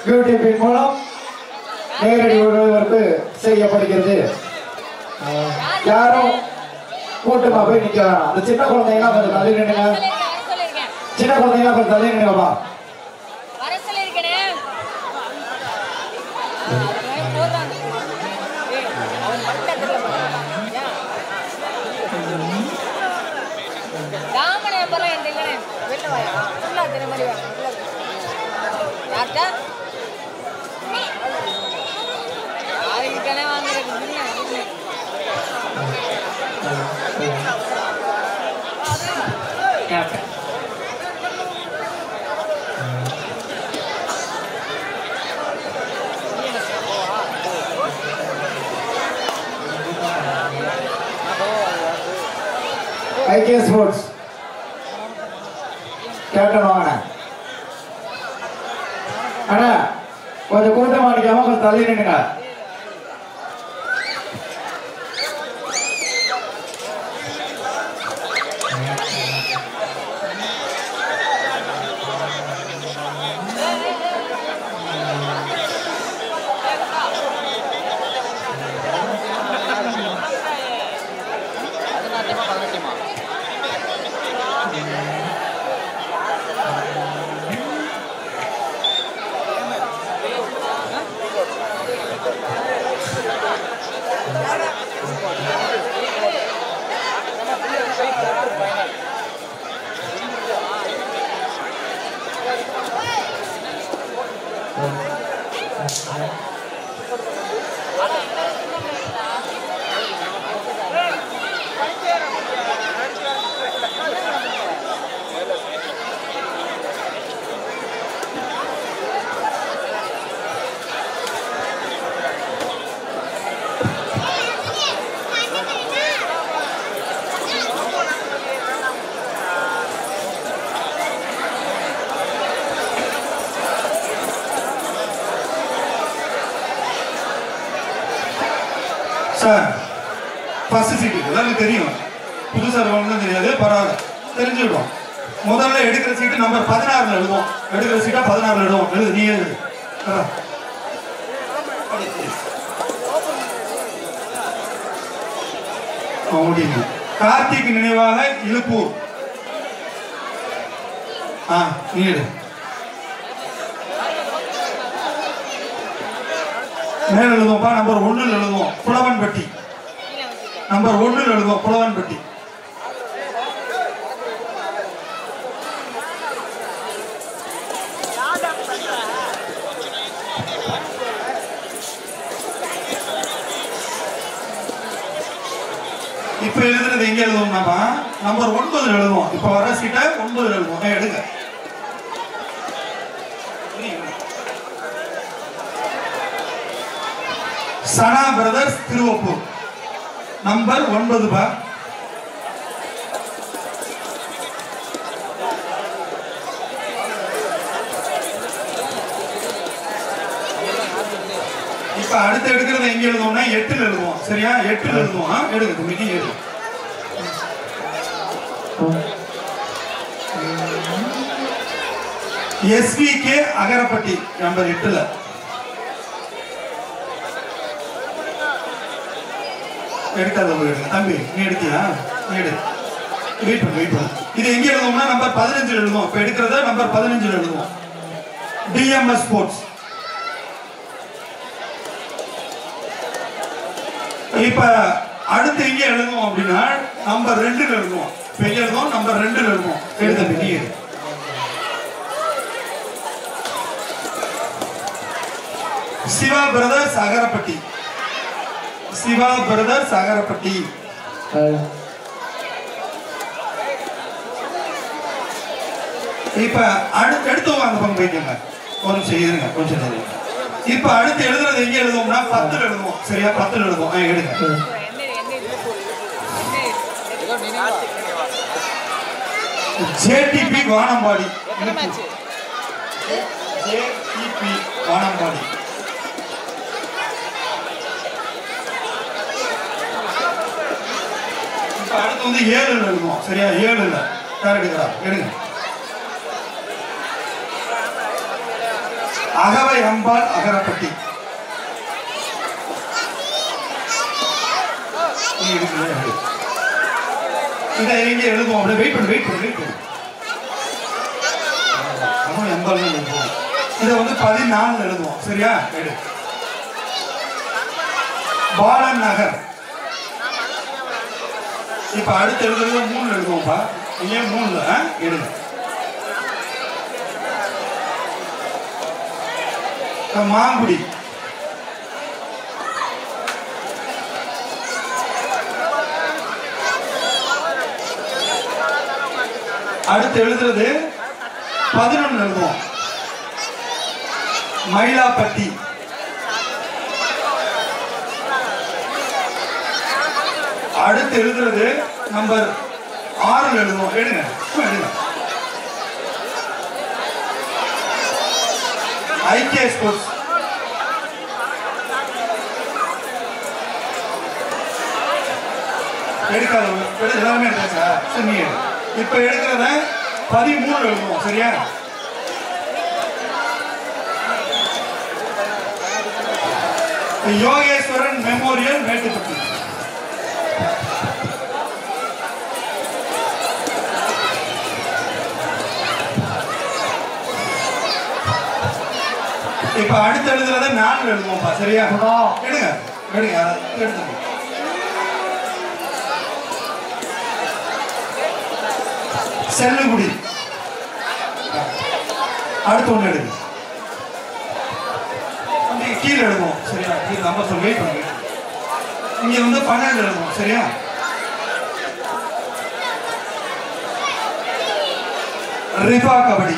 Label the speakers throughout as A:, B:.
A: யூடியூப்பின் மூலம் நேரடி ஒளிபரப்பு செய்யப்படுகிறது அஹ், யாரும் கூட்டமா போய் நிக்க வேணாம் அந்த சின்ன குழந்தைங்க கொஞ்சம் தள்ளி நின்னுங்க
B: வர சொல்லிருக்கேன்
A: சின்ன குழந்தைங்க கொஞ்சம் தள்ளி நின்னுங்கப்பா
B: வர சொல்லிருக்கேனே போடுறாங்க ஏய், அவன் பக்கத்துல போறான். ஏன்? ராமனை அப்புறம் என் இல்லைனே வெளில வாயா ஃபுல்லா தின மாதிரி வாங்க உள்ள வா. யார்கிட்ட யாருக்கிட்டனே வாங்குறது இல்லையா? இல்லை.
A: ஐகே ஸ்போர்ட்ஸ் கேப்டன் வாங்க அண்ணா கொஞ்சம் கூட்டமா நிக்காம கொஞ்சம் தள்ளி நின்னுங்க
C: சார் ஃபர்ஸ்ட் சீட்டு எல்லாருக்கும் தெரியும் புதுசாக இருக்கவங்களுக்கும் தெரியாது பரவாயில்ல தெரிஞ்சுக்கிட்டோம் முதல்ல எடுக்கிற சீட்டு நம்பர் பதினாறுல எழுதுவோம் எடுக்கிற சீட்டா பதினாறுல எழுதுவோம் எழுது நீ எழுது ஆ. ஆ, முடியுங்க கார்த்திக் நினைவாக இழுப்பூர் ஆ நீ எடு மேல எழுதுவோம்ப்பா நம்பர் ஒண்ணுல எழுதுவோம் புலவன்பட்டி நம்பர் ஒண்ணுல எழுதுவோம் புலவன்பட்டி இப்ப எழுதுறது எங்க எழுதுவோம்னாப்பா நம்பர் ஒன்பதுல எழுதுவோம் இப்ப வர சீட்டை ஒன்பதுல எழுதுவோம் ஏய், எடுங்க சனா பிரதர்ஸ் திருவப்பூர் நம்பர் ஒன்பது பா இப்ப அடுத்து எடுக்கிறது எங்க எழுதுவோம்னா எட்டுல எழுதுவோம் சரியா எட்டுல எழுதுவோம் ஆ? எடுங்க தம்பி நீ எடு எஸ்விகே அகரப்பட்டி நம்பர் எட்டுல எடுக்காத போய் எடுங்க தம்பி நீ எடுத்தியா நீ எடு வெயிட் பண்ணு வெயிட் பண்ணு இது எங்க எழுதுவோம்னா நம்பர் பதினஞ்சுல எழுதுவோம் இப்ப எடுக்கிறத நம்பர் பதினஞ்சுல எழுதுவோம் டிஎம்எஸ் ஸ்போர்ட்ஸ் இப்ப அடுத்து எங்க எழுதுவோம் அப்படின்னா நம்பர் ரெண்டுல எழுதுவோம் இப்ப எங்க எழுதுவோம் நம்பர் ரெண்டுல எழுதுவோம் எழுத நீ எடு சிவா பிரதர்ஸ் அகரப்பட்டி சிவா பிரதர்ஸ் அகரப்பட்டி
A: அஹ்,
C: இப்ப அடுத்து எடுத்து வாங்க பங்கு வைக்கங்க ஒரு நிமிஷம் இருங்க கொஞ்சம் நேரம் இப்ப அடுத்து எழுதுறது எங்க எழுதுவோம்னா பத்துல எழுதுவோம் சரியா பத்துல எழுதுவோம் ஆ, எடுங்க ஜேடிபி வானம்பாடி ஜேடிபி வானம்பாடி இப்ப அடுத்து வந்து ஏழுல எழுதுவோம் சரியா ஏழுல கரெக்டுங்களா எடுங்க அகவை அம்பாள் அகரப்பட்டி நீ எடுக்கல, எடு. இதை எங்க எழுதுவோம் அப்படியே வெயிட் பண்ணு வெயிட் பண்ணு வெயிட் பண்ணு அகவை அம்பாள் எழுதுவோம் இதை வந்து பதினாலுல எழுதுவோம் சரியா எடு பாலன் நகர் இப்ப அடுத்து எழுதுறது மூணு எழுதுவோம்ப்பா ஏன் மூணுல ஆ? எடுங்க இப்ப மாங்குடி அடுத்து எழுதுறது பதினொன்னு எழுதுவோம் மயிலாப்பட்டி அடுத்து எழுதுறது நம்பர் ஆறுல எழுதுவோம் எடுங்க சும்மா எடுங்க ஐக்கிய ஸ்போர்ட்ஸ் எடுக்காத எடு எல்லாருமே எடுத்தாச்சா சரி நீ எடு இப்ப எடுக்கிறத பதிமூணு எழுதுவோம் சரியா யோகேஸ்வரன் மெமோரியல் மேட்டுப்பட்டி இப்ப அடுத்து எழுதுறத நாலு எழுதுவோம்ப்பா சரியா
A: குணம்.
C: எடுங்க எடுங்க அதை எடுத்துங்க செல்லுகுடி அடுத்து ஒண்ணு எடுங்க வந்து கீழே எழுதுவோம் சரியா கீழே நம்பர் சொல்லி வெயிட் பண்ணுங்க இங்க வந்து பன்னெண்டு எழுதுவோம் சரியா ரிஃபா கபடி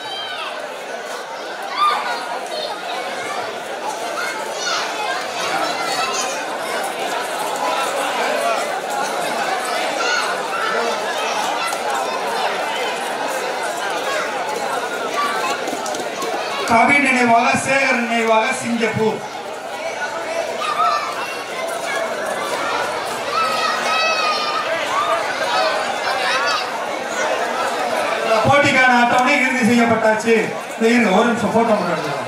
C: கவி நினைவாக சேகர் நினைவாக சிங்கப்பூர் போட்டிக்கான அட்டவணை இறுதி செய்யப்பட்டாச்சு இந்த இருங்க ஒரு நிமிஷம் போட்டோ மட்டும் எடுத்துக்கலாம்